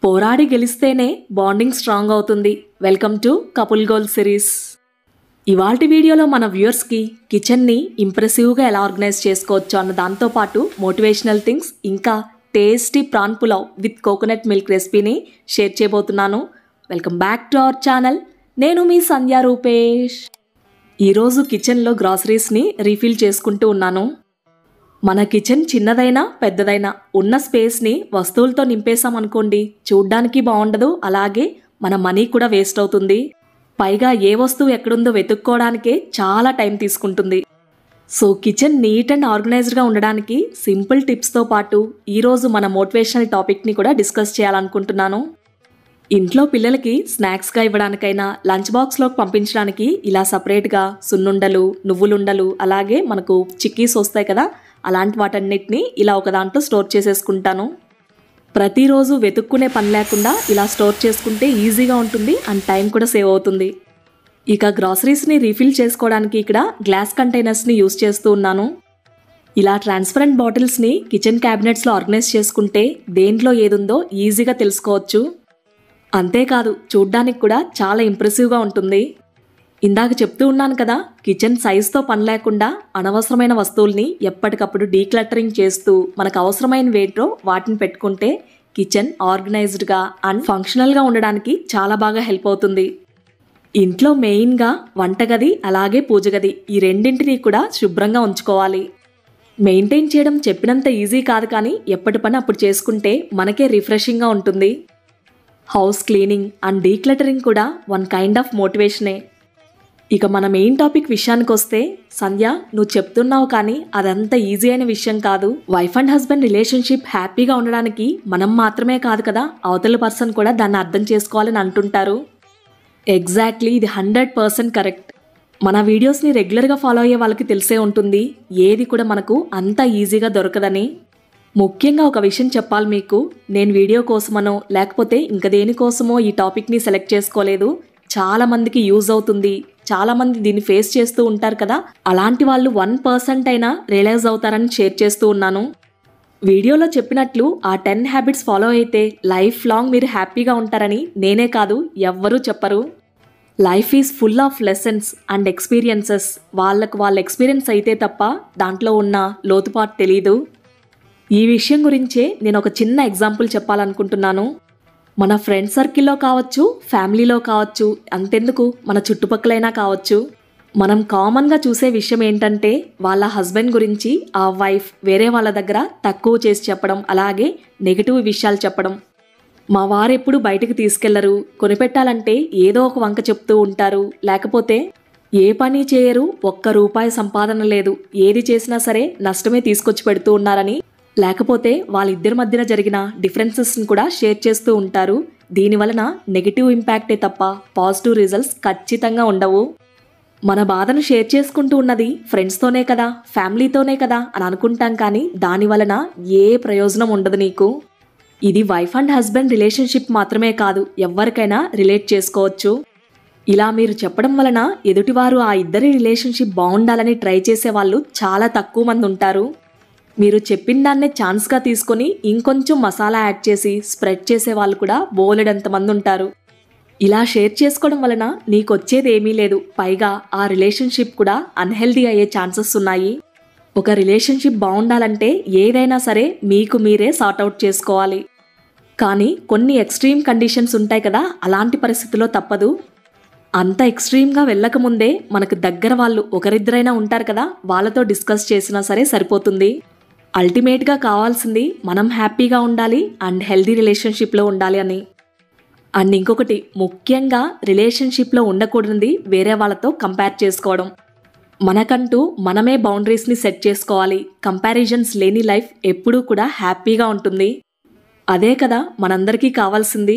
పోరాడి గెలిస్తేనే bonding strong అవుతుంది welcome to couple goal series ఇవాల్టి వీడియోలో మన వ్యూయర్స్కి కిచెన్ని ఇంప్రెసివ్గా ఎలా ఆర్గనైజ్ చేసుకోవచ్చు అన్న దాంతోపాటు మోటివేషనల్ థింగ్స్ ఇంకా tasty prawn pulao with coconut milk రెసిపీని షేర్ చేయబోతున్నాను welcome back to our channel నేను మీ సంధ్యా రూపేష్ ఈరోజు కిచెన్లో గ్రాసరీస్ని రీఫిల్ చేసుకుంటూ ఉన్నాను మన కిచెన్ చిన్నదైనా పెద్దదైనా ఉన్న స్పేస్ని వస్తువులతో నింపేశామనుకోండి చూడ్డానికి బాగుండదు అలాగే మన మనీ కూడా వేస్ట్ అవుతుంది పైగా ఏ వస్తువు ఎక్కడుందో వెతుక్కోవడానికే చాలా టైం తీసుకుంటుంది సో కిచెన్ నీట్ అండ్ ఆర్గనైజ్డ్గా ఉండడానికి సింపుల్ టిప్స్తో పాటు ఈరోజు మన మోటివేషనల్ టాపిక్ని కూడా డిస్కస్ చేయాలనుకుంటున్నాను ఇంట్లో పిల్లలకి స్నాక్స్గా ఇవ్వడానికైనా లంచ్ బాక్స్లోకి పంపించడానికి ఇలా సపరేట్గా సున్నుండలు నువ్వులుండలు అలాగే మనకు చిక్కీస్ వస్తాయి కదా అలాంటి వాటన్నిటిని ఇలా ఒక దాంట్లో స్టోర్ చేసేసుకుంటాను ప్రతిరోజు వెతుక్కునే పని లేకుండా ఇలా స్టోర్ చేసుకుంటే ఈజీగా ఉంటుంది అండ్ టైం కూడా సేవ్ అవుతుంది ఇక గ్రాసరీస్ని రీఫిల్ చేసుకోవడానికి ఇక్కడ గ్లాస్ కంటైనర్స్ని యూస్ చేస్తూ ఉన్నాను ఇలా ట్రాన్స్పరెంట్ బాటిల్స్ని కిచెన్ క్యాబినెట్స్లో ఆర్గనైజ్ చేసుకుంటే దేంట్లో ఏదుందో ఈజీగా తెలుసుకోవచ్చు అంతేకాదు చూడ్డానికి కూడా చాలా ఇంప్రెసివ్గా ఉంటుంది ఇందాక చెప్తూ ఉన్నాను కదా కిచెన్ సైజ్తో పని లేకుండా అనవసరమైన వస్తువుల్ని ఎప్పటికప్పుడు డీక్లటరింగ్ చేస్తూ మనకు అవసరమైన వేట్లో వాటిని పెట్టుకుంటే కిచెన్ ఆర్గనైజ్డ్గా అండ్ ఫంక్షనల్గా ఉండడానికి చాలా బాగా హెల్ప్ అవుతుంది ఇంట్లో మెయిన్గా వంటగది అలాగే పూజగది ఈ రెండింటినీ కూడా శుభ్రంగా ఉంచుకోవాలి మెయింటైన్ చేయడం చెప్పినంత ఈజీ కాదు కానీ ఎప్పటి పని అప్పుడు చేసుకుంటే మనకే రిఫ్రెషింగ్గా ఉంటుంది హౌస్ క్లీనింగ్ అండ్ డీక్లటరింగ్ కూడా వన్ కైండ్ ఆఫ్ మోటివేషనే ఇక మన మెయిన్ టాపిక్ విషయానికి వస్తే సంధ్య నువ్వు చెప్తున్నావు కానీ అదంత ఈజీ అయిన విషయం కాదు వైఫ్ అండ్ హస్బెండ్ రిలేషన్షిప్ హ్యాపీగా ఉండడానికి మనం మాత్రమే కాదు కదా అవతల పర్సన్ కూడా దాన్ని అర్థం చేసుకోవాలని అంటుంటారు ఎగ్జాక్ట్లీ ఇది హండ్రెడ్ పర్సెంట్ కరెక్ట్ మన వీడియోస్ని రెగ్యులర్గా ఫాలో అయ్యే వాళ్ళకి తెలిసే ఉంటుంది ఏది కూడా మనకు అంత ఈజీగా దొరకదని ముఖ్యంగా ఒక విషయం చెప్పాలి మీకు నేను వీడియో కోసమనో లేకపోతే ఇంక దేనికోసమో ఈ టాపిక్ని సెలెక్ట్ చేసుకోలేదు చాలా మందికి యూజ్ అవుతుంది చాలా మంది దీన్ని ఫేస్ చేస్తూ ఉంటారు కదా అలాంటి వాళ్ళు వన్ పర్సెంట్ అయినా రియలైజ్ అవుతారని షేర్ చేస్తూ ఉన్నాను వీడియోలో చెప్పినట్లు ఆ టెన్ హ్యాబిట్స్ ఫాలో అయితే లైఫ్ లాంగ్ మీరు హ్యాపీగా ఉంటారని నేనే కాదు ఎవ్వరూ చెప్పరు life is full of lessons and experiences వాళ్ళకు వాళ్ళ ఎక్స్పీరియన్స్ అయితే తప్ప దాంట్లో ఉన్న లోతుపాటు తెలీదు ఈ విషయం గురించే నేను ఒక చిన్న ఎగ్జాంపుల్ చెప్పాలనుకుంటున్నాను మన ఫ్రెండ్ సర్కిల్లో కావచ్చు ఫ్యామిలీలో కావచ్చు అంతెందుకు మన చుట్టుపక్కలైనా కావచ్చు మనం కామన్గా చూసే విషయం ఏంటంటే వాళ్ళ హస్బెండ్ గురించి ఆ వైఫ్ వేరే వాళ్ళ దగ్గర తక్కువ చేసి చెప్పడం అలాగే నెగిటివ్ విషయాలు చెప్పడం మా వారెప్పుడు బయటకు తీసుకెళ్లరు కొనిపెట్టాలంటే ఏదో ఒక వంక చెప్తూ ఉంటారు లేకపోతే ఏ పని చేయరు ఒక్క రూపాయి సంపాదన లేదు ఏది చేసినా సరే నష్టమే తీసుకొచ్చి పెడుతూ ఉన్నారని లేకపోతే వాళ్ళిద్దరి మధ్యన జరిగిన డిఫరెన్సెస్ని కూడా షేర్ చేస్తూ ఉంటారు దీని వలన నెగిటివ్ ఇంపాక్టే తప్ప పాజిటివ్ రిజల్ట్స్ ఖచ్చితంగా ఉండవు మన బాధను షేర్ చేసుకుంటూ ఉన్నది ఫ్రెండ్స్తోనే కదా ఫ్యామిలీతోనే కదా అని అనుకుంటాం కానీ దాని వలన ఏ ప్రయోజనం ఉండదు నీకు ఇది వైఫ్ అండ్ హస్బెండ్ రిలేషన్షిప్ మాత్రమే కాదు ఎవరికైనా రిలేట్ చేసుకోవచ్చు ఇలా మీరు చెప్పడం వలన ఎదుటివారు ఆ ఇద్దరి రిలేషన్షిప్ బాగుండాలని ట్రై చేసే వాళ్ళు చాలా తక్కువ మంది ఉంటారు మీరు చెప్పిన దాన్నే ఛాన్స్గా తీసుకొని ఇంకొంచెం మసాలా యాడ్ చేసి స్ప్రెడ్ చేసే వాళ్ళు కూడా బోలెడంత మంది ఉంటారు ఇలా షేర్ చేసుకోవడం వలన నీకు వచ్చేది ఏమీ లేదు పైగా ఆ రిలేషన్షిప్ కూడా అన్హెల్దీ అయ్యే ఛాన్సెస్ ఉన్నాయి ఒక రిలేషన్షిప్ బాగుండాలంటే ఏదైనా సరే మీకు మీరే సార్ట్అవుట్ చేసుకోవాలి కానీ కొన్ని ఎక్స్ట్రీమ్ కండిషన్స్ ఉంటాయి కదా అలాంటి పరిస్థితుల్లో తప్పదు అంత ఎక్స్ట్రీమ్గా వెళ్ళకముందే మనకు దగ్గర వాళ్ళు ఒకరిద్దరైనా ఉంటారు కదా వాళ్ళతో డిస్కస్ చేసినా సరే సరిపోతుంది అల్టిమేట్గా కావాల్సింది మనం హ్యాపీగా ఉండాలి అండ్ హెల్దీ రిలేషన్షిప్లో ఉండాలి అని అండ్ ఇంకొకటి ముఖ్యంగా రిలేషన్షిప్లో ఉండకూడనిది వేరే వాళ్ళతో కంపేర్ చేసుకోవడం మనకంటూ మనమే బౌండరీస్ని సెట్ చేసుకోవాలి కంపారిజన్స్ లేని లైఫ్ ఎప్పుడూ కూడా హ్యాపీగా ఉంటుంది అదే కదా మనందరికీ కావాల్సింది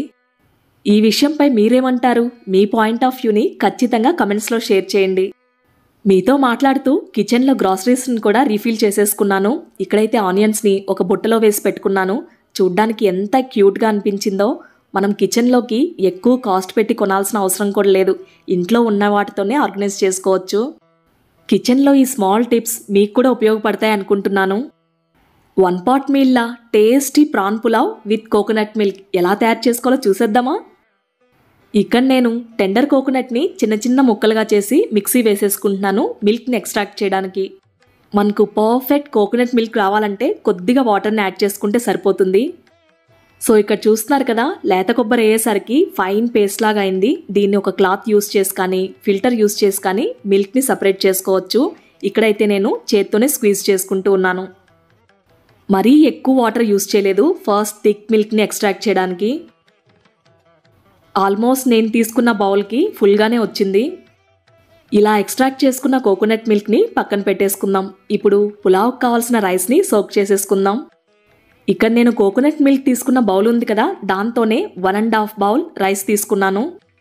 ఈ విషయంపై మీరేమంటారు మీ పాయింట్ ఆఫ్ వ్యూని ఖచ్చితంగా కమెంట్స్లో షేర్ చేయండి మీతో మాట్లాడుతూ కిచెన్లో గ్రాసరీస్ని కూడా రీఫిల్ చేసేసుకున్నాను ఇక్కడైతే ఆనియన్స్ని ఒక బుట్టలో వేసి పెట్టుకున్నాను చూడ్డానికి ఎంత క్యూట్గా అనిపించిందో మనం కిచెన్లోకి ఎక్కువ కాస్ట్ పెట్టి కొనాల్సిన అవసరం కూడా లేదు ఇంట్లో ఉన్న వాటితోనే ఆర్గనైజ్ చేసుకోవచ్చు కిచెన్లో ఈ స్మాల్ టిప్స్ మీకు కూడా ఉపయోగపడతాయి అనుకుంటున్నాను వన్ పాట్ మీల్లా tasty prawn pulao with coconut milk ఎలా తయారు చేసుకోవాలో చూసేద్దామా ఇక్కడ నేను టెండర్ కోకోనట్ని చిన్న చిన్న ముక్కలుగా చేసి మిక్సీ వేసేసుకుంటున్నాను మిల్క్ని ఎక్స్ట్రాక్ట్ చేయడానికి మనకు పర్ఫెక్ట్ కోకోనట్ మిల్క్ రావాలంటే కొద్దిగా వాటర్ని యాడ్ చేసుకుంటే సరిపోతుంది సో ఇక్కడ చూస్తున్నారు కదా లేత కొబ్బరి అయ్యేసరికి ఫైన్ పేస్ట్ లాగా అయింది దీన్ని ఒక క్లాత్ యూస్ చేసి కానీ ఫిల్టర్ యూస్ చేసి కానీ మిల్క్ని సపరేట్ చేసుకోవచ్చు ఇక్కడైతే నేను చేత్తోనే స్క్వీజ్ చేసుకుంటూ ఉన్నాను మరీ ఎక్కువ వాటర్ యూస్ చేయలేదు ఫస్ట్ థిక్ మిల్క్ని ఎక్స్ట్రాక్ట్ చేయడానికి ఆల్మోస్ట్ నేను తీసుకున్న బౌల్కి ఫుల్గానే వచ్చింది ఇలా ఎక్స్ట్రాక్ట్ చేసుకున్న కోకోనట్ మిల్క్ని పక్కన పెట్టేసుకుందాం ఇప్పుడు పులావ్కి కావాల్సిన రైస్ని సోక్ చేసేసుకుందాం ఇక్కడ నేను కోకోనట్ మిల్క్ తీసుకున్న బౌల్ ఉంది కదా దాంతోనే one and half bowl rice తీసుకున్నాను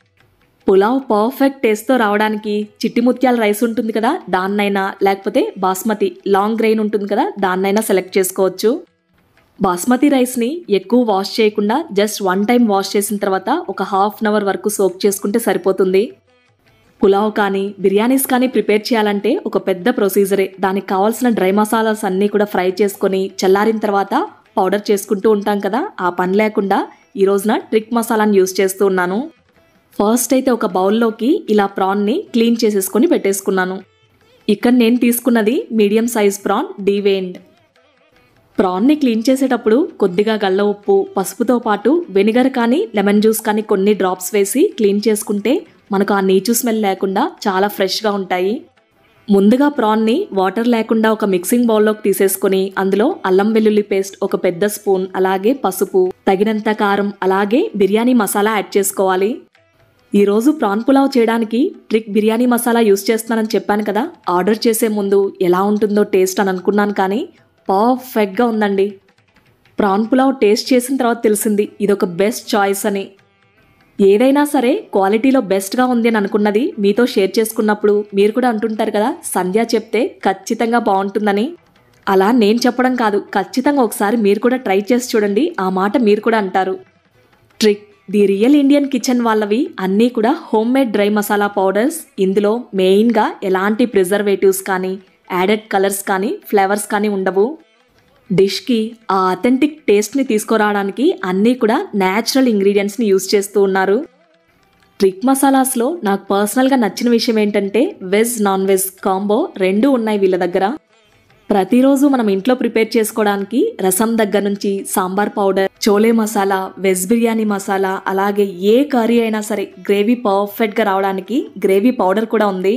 పులావ్ పర్ఫెక్ట్ టేస్ట్తో రావడానికి చిట్టి ముత్యాల రైస్ ఉంటుంది కదా దాన్నైనా లేకపోతే బాస్మతి లాంగ్ గ్రెయిన్ ఉంటుంది కదా దాన్నైనా సెలెక్ట్ చేసుకోవచ్చు బాస్మతి రైస్ని ఎక్కువ వాష్ చేయకుండా జస్ట్ వన్ టైం వాష్ చేసిన తర్వాత ఒక హాఫ్ అన్ అవర్ వరకు సోక్ చేసుకుంటే సరిపోతుంది పులావ్ కానీ బిర్యానీస్ కానీ ప్రిపేర్ చేయాలంటే ఒక పెద్ద ప్రొసీజరే దానికి కావాల్సిన డ్రై మసాలాస్ అన్నీ కూడా ఫ్రై చేసుకొని చల్లారిన తర్వాత పౌడర్ చేసుకుంటూ ఉంటాం కదా ఆ పని లేకుండా ఈ రోజున ట్రిక్ మసాలాని యూస్ చేస్తూ ఉన్నాను ఫస్ట్ అయితే ఒక బౌల్లోకి ఇలా ప్రాన్ని క్లీన్ చేసేసుకొని పెట్టేసుకున్నాను ఇక్కడ నేను తీసుకున్నది మీడియం సైజ్ ప్రాన్ డీవేండ్ ప్రాన్ని క్లీన్ చేసేటప్పుడు కొద్దిగా గల్ల ఉప్పు పసుపుతో పాటు వెనిగర్ కానీ లెమన్ జ్యూస్ కానీ కొన్ని డ్రాప్స్ వేసి క్లీన్ చేసుకుంటే మనకు ఆ నీచు స్మెల్ లేకుండా చాలా ఫ్రెష్గా ఉంటాయి ముందుగా ప్రాన్ని వాటర్ లేకుండా ఒక మిక్సింగ్ బౌల్లోకి తీసేసుకొని అందులో అల్లం వెల్లుల్లి పేస్ట్ ఒక పెద్ద స్పూన్ అలాగే పసుపు తగినంత కారం అలాగే బిర్యానీ మసాలా యాడ్ చేసుకోవాలి ఈరోజు ప్రాన్ పులావ్ చేయడానికి ట్రిక్ బిర్యానీ మసాలా యూస్ చేస్తున్నానని చెప్పాను కదా ఆర్డర్ చేసే ముందు ఎలా ఉంటుందో టేస్ట్ అని అనుకున్నాను కానీ పర్ఫెక్ట్గా ఉందండి ప్రాన్ పులావ్ టేస్ట్ చేసిన తర్వాత తెలిసింది ఇదొక బెస్ట్ చాయిస్ అని ఏదైనా సరే క్వాలిటీలో బెస్ట్గా ఉంది అని అనుకున్నది మీతో షేర్ చేసుకున్నప్పుడు మీరు కూడా అంటుంటారు కదా సంధ్య చెప్తే ఖచ్చితంగా బాగుంటుందని అలా నేను చెప్పడం కాదు ఖచ్చితంగా ఒకసారి మీరు కూడా ట్రై చేసి చూడండి ఆ మాట మీరు కూడా అంటారు trick the real Indian kitchen వాళ్ళవి అన్నీ కూడా home made dry masala powders ఇందులో మెయిన్గా ఎలాంటి ప్రిజర్వేటివ్స్ కానీ యాడెడ్ కలర్స్ కానీ ఫ్లేవర్స్ కానీ ఉండవు డిష్కి ఆ అథెంటిక్ టేస్ట్ని తీసుకురావడానికి అన్నీ కూడా న్యాచురల్ ఇంగ్రీడియంట్స్ని యూజ్ చేస్తూ ఉన్నారు ట్రిక్ మసాలాస్లో నాకు పర్సనల్గా నచ్చిన విషయం ఏంటంటే వెజ్ నాన్ వెజ్ కాంబో రెండు ఉన్నాయి వీళ్ళ దగ్గర ప్రతిరోజు మనం ఇంట్లో ప్రిపేర్ చేసుకోవడానికి రసం దగ్గర నుంచి సాంబార్ పౌడర్ చోలే మసాలా వెజ్ బిర్యానీ మసాలా అలాగే ఏ కర్రీ అయినా సరే గ్రేవీ పర్ఫెక్ట్గా రావడానికి గ్రేవీ పౌడర్ కూడా ఉంది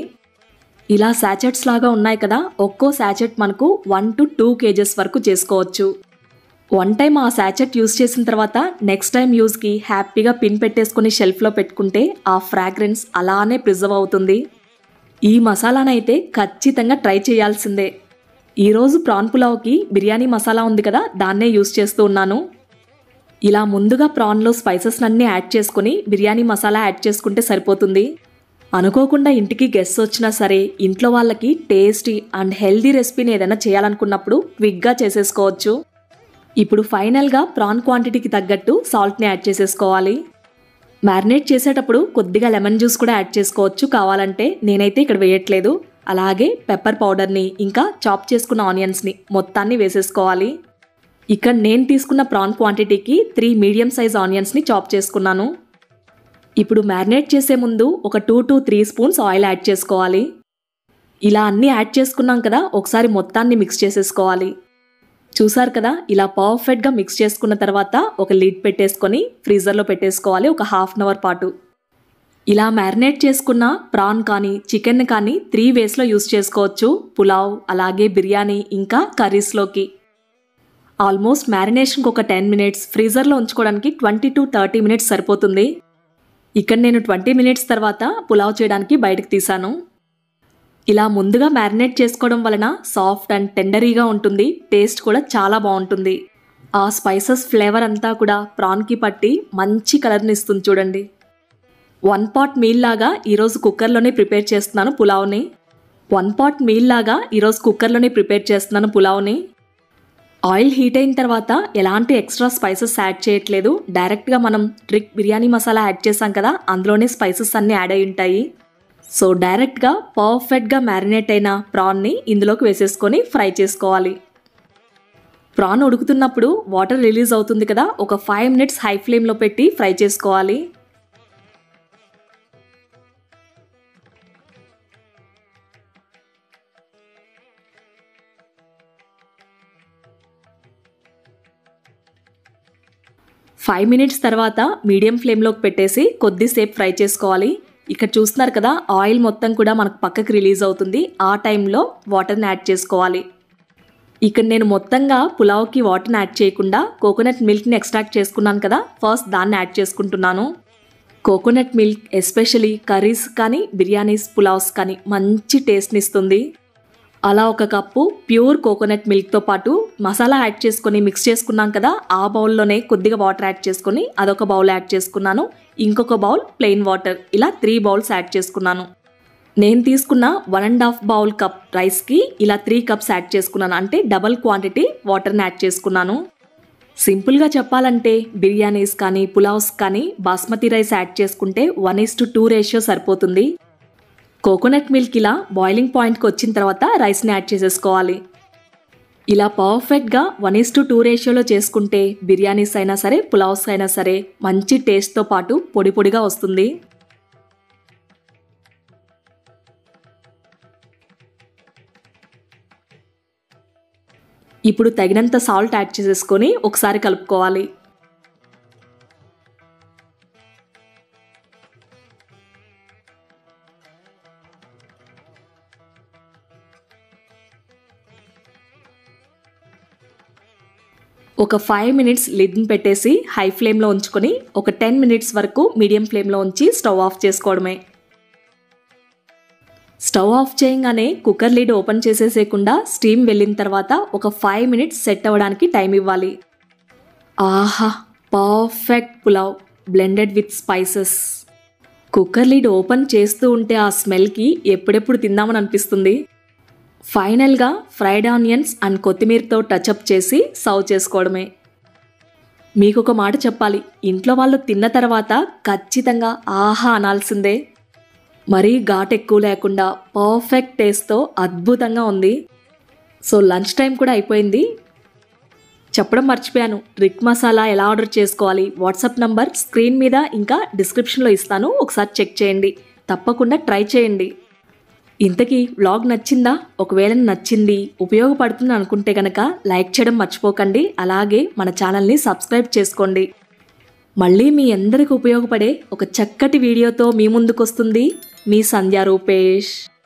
ఇలా శాచెట్స్ లాగా ఉన్నాయి కదా ఒక్కో శాచెట్ మనకు వన్ టు టూ కేజెస్ వరకు చేసుకోవచ్చు వన్ టైం ఆ శాచెట్ యూస్ చేసిన తర్వాత నెక్స్ట్ టైం యూస్కి హ్యాపీగా పిన్ పెట్టేసుకుని షెల్ఫ్లో పెట్టుకుంటే ఆ ఫ్రాగ్రెన్స్ అలానే ప్రిజర్వ్ అవుతుంది ఈ మసాలానైతే ఖచ్చితంగా ట్రై చేయాల్సిందే ఈరోజు ప్రాన్ పులావ్కి బిర్యానీ మసాలా ఉంది కదా దాన్నే యూస్ చేస్తూ ఉన్నాను ఇలా ముందుగా ప్రాన్లో స్పైసెస్ అన్నీ యాడ్ చేసుకుని బిర్యానీ మసాలా యాడ్ చేసుకుంటే సరిపోతుంది అనుకోకుండా ఇంటికి గెస్ట్ వచ్చినా సరే ఇంట్లో వాళ్ళకి టేస్టీ అండ్ హెల్దీ రెసిపీని ఏదైనా చేయాలనుకున్నప్పుడు క్విక్గా చేసేసుకోవచ్చు ఇప్పుడు ఫైనల్గా ప్రాన్ క్వాంటిటీకి తగ్గట్టు సాల్ట్ని యాడ్ చేసేసుకోవాలి మ్యారినేట్ చేసేటప్పుడు కొద్దిగా లెమన్ జ్యూస్ కూడా యాడ్ చేసుకోవచ్చు కావాలంటే నేనైతే ఇక్కడ వేయట్లేదు అలాగే పెప్పర్ పౌడర్ని ఇంకా చాప్ చేసుకున్న ఆనియన్స్ని మొత్తాన్ని వేసేసుకోవాలి ఇక్కడ నేను తీసుకున్న ప్రాన్ క్వాంటిటీకి త్రీ మీడియం సైజ్ ఆనియన్స్ని చాప్ చేసుకున్నాను ఇప్పుడు మ్యారినేట్ చేసే ముందు ఒక two to three spoons oil add చేసుకోవాలి ఇలా అన్నీ యాడ్ చేసుకున్నాం కదా ఒకసారి మొత్తాన్ని మిక్స్ చేసేసుకోవాలి చూసారు కదా ఇలా పర్ఫెక్ట్గా మిక్స్ చేసుకున్న తర్వాత ఒక లిడ్ పెట్టేసుకొని ఫ్రీజర్లో పెట్టేసుకోవాలి ఒక హాఫ్ అన్ అవర్ పాటు ఇలా మ్యారినేట్ చేసుకున్న ప్రాన్ కానీ చికెన్ కానీ త్రీ వేస్లో యూస్ చేసుకోవచ్చు పులావ్ అలాగే బిర్యానీ ఇంకా కర్రీస్లోకి ఆల్మోస్ట్ మ్యారినేషన్కి ఒక టెన్ మినిట్స్ ఫ్రీజర్లో ఉంచుకోవడానికి ట్వంటీ టు థర్టీ మినిట్స్ సరిపోతుంది ఇక్కడ నేను ట్వంటీ మినిట్స్ తర్వాత పులావ్ చేయడానికి బయటకు తీసాను ఇలా ముందుగా మ్యారినేట్ చేసుకోవడం వలన సాఫ్ట్ అండ్ టెండరీగా ఉంటుంది టేస్ట్ కూడా చాలా బాగుంటుంది ఆ స్పైసెస్ ఫ్లేవర్ అంతా కూడా ప్రాన్కి పట్టి మంచి కలర్ని ఇస్తుంది చూడండి వన్ పాట్ మీల్ లాగా ఈరోజు కుక్కర్లోనే ప్రిపేర్ చేస్తున్నాను పులావ్ని వన్ పాట్ మీల్ లాగా ఈరోజు కుక్కర్లోనే ప్రిపేర్ చేస్తున్నాను పులావ్ని ఆయిల్ హీట్ అయిన తర్వాత ఎలాంటి ఎక్స్ట్రా స్పైసెస్ యాడ్ చేయట్లేదు డైరెక్ట్గా మనం ట్రిక్ బిర్యానీ మసాలా యాడ్ చేసాం కదా అందులోనే స్పైసెస్ అన్నీ యాడ్ అయి ఉంటాయి సో డైరెక్ట్గా పర్ఫెక్ట్గా మ్యారినేట్ అయిన ప్రాన్ని ఇందులోకి వేసేసుకొని ఫ్రై చేసుకోవాలి ప్రాన్ ఉడుకుతున్నప్పుడు వాటర్ రిలీజ్ అవుతుంది కదా ఒక ఫైవ్ మినిట్స్ హై ఫ్లేమ్లో పెట్టి ఫ్రై చేసుకోవాలి ఫైవ్ మినిట్స్ తర్వాత మీడియం ఫ్లేమ్లోకి పెట్టేసి కొద్దిసేపు ఫ్రై చేసుకోవాలి ఇక్కడ చూస్తున్నారు కదా ఆయిల్ మొత్తం కూడా మనకు పక్కకి రిలీజ్ అవుతుంది ఆ టైంలో వాటర్ని యాడ్ చేసుకోవాలి ఇక్కడ నేను మొత్తంగా పులావ్కి వాటర్ని యాడ్ చేయకుండా కోకోనట్ మిల్క్ని ఎక్స్ట్రాక్ట్ చేసుకున్నాను కదా ఫస్ట్ దాన్ని యాడ్ చేసుకుంటున్నాను కోకోనట్ మిల్క్ ఎస్పెషలీ కర్రీస్ కానీ బిర్యానీస్ పులావ్స్ కానీ మంచి టేస్ట్ని ఇస్తుంది అలా ఒక కప్పు ప్యూర్ కోకోనట్ మిల్క్తో పాటు మసాలా యాడ్ చేసుకొని మిక్స్ చేసుకున్నాం కదా ఆ బౌల్లోనే కొద్దిగా వాటర్ యాడ్ చేసుకొని అదొక బౌల్ యాడ్ చేసుకున్నాను ఇంకొక బౌల్ ప్లెయిన్ వాటర్ ఇలా త్రీ బౌల్స్ యాడ్ చేసుకున్నాను నేను తీసుకున్న one and half bowl cup రైస్కి ఇలా త్రీ కప్స్ యాడ్ చేసుకున్నాను అంటే డబల్ క్వాంటిటీ వాటర్ని యాడ్ చేసుకున్నాను సింపుల్గా చెప్పాలంటే బిర్యానీస్ కానీ పులావ్స్ కానీ బాస్మతి రైస్ యాడ్ చేసుకుంటే one is to two ratio సరిపోతుంది కోకోనట్ మిల్క్ ఇలా బాయిలింగ్ పాయింట్కి వచ్చిన తర్వాత రైస్ని యాడ్ చేసేసుకోవాలి ఇలా పర్ఫెక్ట్గా వన్ ఇస్ టు టూ రేషియోలో చేసుకుంటే బిర్యానీస్ అయినా సరే పులావ్స్ అయినా సరే మంచి టేస్ట్తో పాటు పొడి పొడిగా వస్తుంది ఇప్పుడు తగినంత సాల్ట్ యాడ్ చేసేసుకొని ఒకసారి కలుపుకోవాలి ఒక ఫైవ్ మినిట్స్ లిడ్ని పెట్టేసి హై ఫ్లేమ్లో ఉంచుకొని ఒక టెన్ మినిట్స్ వరకు మీడియం ఫ్లేమ్లో ఉంచి స్టవ్ ఆఫ్ చేసుకోవడమే స్టవ్ ఆఫ్ చేయగానే కుక్కర్ లిడ్ ఓపెన్ చేసేసేయకుండా స్టీమ్ వెళ్ళిన తర్వాత ఒక ఫైవ్ మినిట్స్ సెట్ అవ్వడానికి టైం ఇవ్వాలి ఆహా perfect pulao blended with spices cooker lid open చేస్తూ ఉంటే ఆ స్మెల్కి ఎప్పుడెప్పుడు తిందామని అనిపిస్తుంది ఫైనల్గా ఫ్రైడ్ ఆనియన్స్ అండ్ కొత్తిమీరతో టచ్అప్ చేసి సర్వ్ చేసుకోవడమే మీకు ఒక మాట చెప్పాలి ఇంట్లో వాళ్ళు తిన్న తర్వాత ఖచ్చితంగా ఆహా అనాల్సిందే మరీ ఘాట్ ఎక్కువ లేకుండా పర్ఫెక్ట్ టేస్ట్తో అద్భుతంగా ఉంది సో లంచ్ టైం కూడా అయిపోయింది చెప్పడం మర్చిపోయాను రిక్ మసాలా ఎలా ఆర్డర్ చేసుకోవాలి వాట్సాప్ నంబర్ స్క్రీన్ మీద ఇంకా డిస్క్రిప్షన్లో ఇస్తాను ఒకసారి చెక్ చేయండి తప్పకుండా ట్రై చేయండి ఇంతకీ వ్లాగ్ నచ్చిందా ఒకవేళ నచ్చింది ఉపయోగపడుతుంది అనుకుంటే కనుక లైక్ చేయడం మర్చిపోకండి అలాగే మన ఛానల్ని సబ్స్క్రైబ్ చేసుకోండి మళ్ళీ మీ అందరికి ఉపయోగపడే ఒక చక్కటి వీడియోతో మీ ముందుకు వస్తుంది మీ సంధ్యా రూపేష్